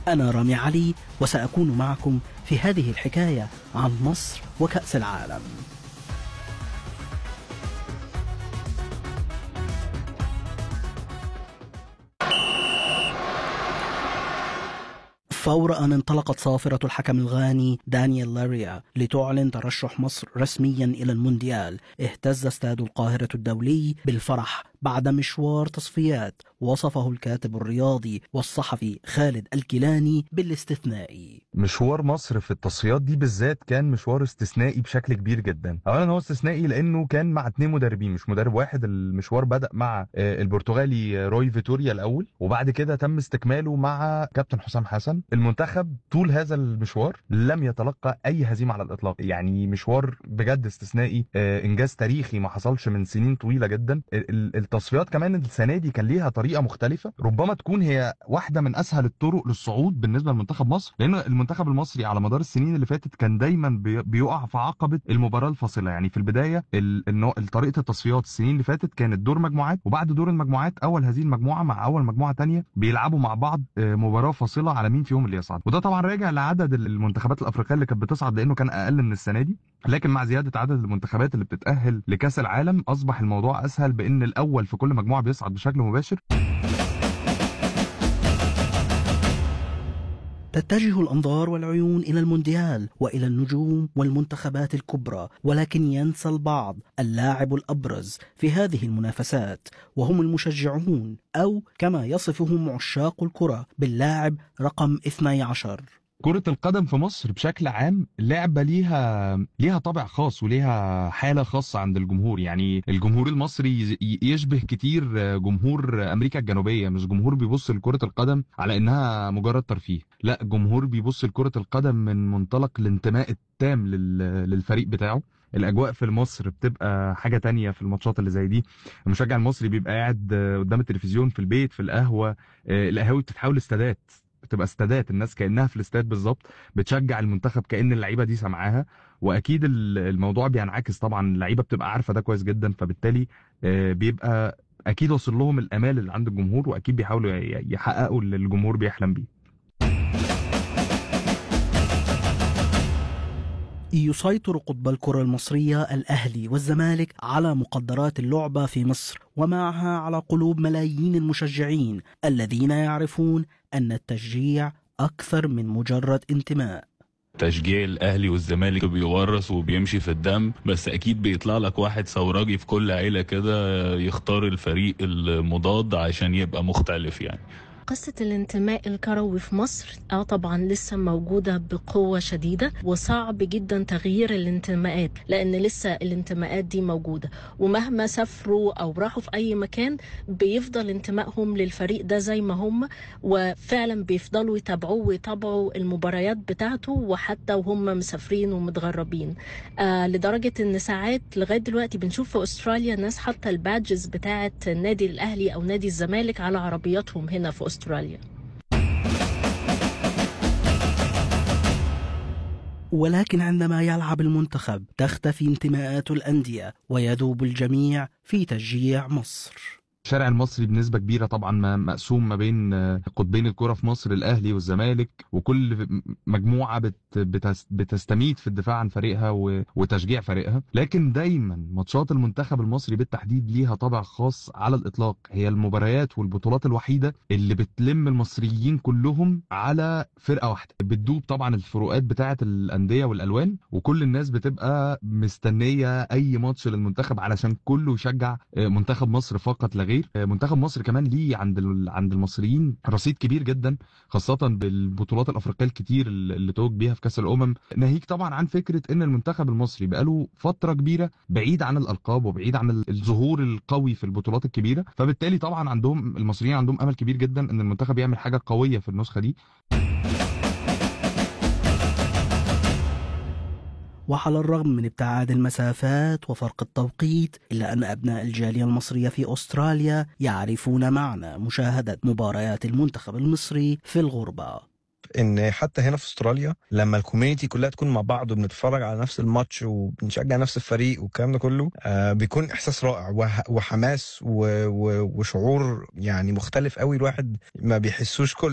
أنا رامي علي وسأكون معكم في هذه الحكاية عن مصر وكأس العالم فور أن انطلقت صافرة الحكم الغاني دانيال لاريا لتعلن ترشح مصر رسميا إلى المونديال اهتز استاد القاهرة الدولي بالفرح بعد مشوار تصفيات وصفه الكاتب الرياضي والصحفي خالد الكيلاني بالاستثنائي مشوار مصر في التصفيات دي بالذات كان مشوار استثنائي بشكل كبير جدا اولا هو استثنائي لانه كان مع اتنين مدربين مش مدرب واحد المشوار بدا مع البرتغالي روي فيتوريا الاول وبعد كده تم استكماله مع كابتن حسام حسن المنتخب طول هذا المشوار لم يتلقى اي هزيمه على الاطلاق يعني مشوار بجد استثنائي انجاز تاريخي ما حصلش من سنين طويله جدا التصفيات كمان السنه دي كان ليها طريقه مختلفه ربما تكون هي واحده من اسهل الطرق للصعود بالنسبه لمنتخب مصر لان المنتخب المصري على مدار السنين اللي فاتت كان دايما بيقع في عقبه المباراه الفاصله يعني في البدايه طريقه التصفيات السنين اللي فاتت كانت دور مجموعات وبعد دور المجموعات اول هذه المجموعه مع اول مجموعه ثانيه بيلعبوا مع بعض مباراه فاصله على مين فيهم اللي يصعد وده طبعا راجع لعدد المنتخبات الافريقيه اللي كانت بتصعد لانه كان اقل من السنه دي لكن مع زياده عدد المنتخبات اللي بتتاهل لكاس العالم اصبح الموضوع اسهل بان الاول في كل مجموعه بيصعد بشكل مباشر تتجه الانظار والعيون الى المونديال والى النجوم والمنتخبات الكبرى ولكن ينسى البعض اللاعب الابرز في هذه المنافسات وهم المشجعون او كما يصفهم عشاق الكره باللاعب رقم 12 كرة القدم في مصر بشكل عام لعبة ليها ليها طابع خاص وليها حالة خاصة عند الجمهور يعني الجمهور المصري يشبه كتير جمهور أمريكا الجنوبية مش جمهور بيبص لكرة القدم على إنها مجرد ترفيه لا جمهور بيبص لكرة القدم من منطلق الانتماء التام للفريق بتاعه الاجواء في مصر بتبقى حاجه تانية في الماتشات اللي زي دي المشجع المصري بيبقى قاعد قدام التلفزيون في البيت في القهوه القهاوي بتتحول استادات بتبقى استادات الناس كانها في الاستاد بالظبط بتشجع المنتخب كان اللعيبه دي سامعاها واكيد الموضوع بينعكس طبعا اللعيبه بتبقى عارفه ده كويس جدا فبالتالي بيبقى اكيد وصل لهم الامال اللي عند الجمهور واكيد بيحاولوا يحققوا اللي الجمهور بيحلم بيه يسيطر قطب الكرة المصرية الأهلي والزمالك على مقدرات اللعبة في مصر ومعها على قلوب ملايين المشجعين الذين يعرفون أن التشجيع أكثر من مجرد انتماء تشجيع الاهلي والزمالك بيورث وبيمشي في الدم بس اكيد بيطلع لك واحد ثوراجي في كل عيله كده يختار الفريق المضاد عشان يبقى مختلف يعني قصة الانتماء الكروي في مصر اه طبعا لسه موجودة بقوة شديدة وصعب جدا تغيير الانتماءات لان لسه الانتماءات دي موجودة ومهما سافروا او راحوا في اي مكان بيفضل انتمائهم للفريق ده زي ما هم وفعلا بيفضلوا يتابعوه ويتابعوا المباريات بتاعته وحتى وهم مسافرين ومتغربين آه لدرجة ان ساعات لغاية دلوقتي بنشوف في استراليا ناس حاطة البادجز بتاعة النادي الاهلي او نادي الزمالك على عربياتهم هنا في استراليا ولكن عندما يلعب المنتخب تختفي انتماءات الأندية ويذوب الجميع في تشجيع مصر الشارع المصري بنسبة كبيرة طبعا مقسوم ما بين قطبين الكرة في مصر الأهلي والزمالك وكل مجموعة بتستميت في الدفاع عن فريقها وتشجيع فريقها لكن دايما ماتشات المنتخب المصري بالتحديد ليها طابع خاص على الإطلاق هي المباريات والبطولات الوحيدة اللي بتلم المصريين كلهم على فرقة واحدة بتدوب طبعا الفروقات بتاعة الأندية والألوان وكل الناس بتبقى مستنية أي ماتش للمنتخب علشان كله يشجع منتخب مصر فقط لا غير منتخب مصر كمان ليه عند عند المصريين رصيد كبير جدا خاصه بالبطولات الافريقيه الكتير اللي توج بيها في كاس الامم ناهيك طبعا عن فكره ان المنتخب المصري بقاله فتره كبيره بعيد عن الالقاب وبعيد عن الظهور القوي في البطولات الكبيره فبالتالي طبعا عندهم المصريين عندهم امل كبير جدا ان المنتخب يعمل حاجه قويه في النسخه دي وعلى الرغم من ابتعاد المسافات وفرق التوقيت إلا أن أبناء الجالية المصرية في أستراليا يعرفون معنى مشاهدة مباريات المنتخب المصري في الغربة ان حتى هنا في استراليا لما الكوميونتي كلها تكون مع بعض وبنتفرج على نفس الماتش وبنشجع نفس الفريق والكلام ده كله آه بيكون احساس رائع وحماس وشعور يعني مختلف قوي الواحد ما بيحسوش كل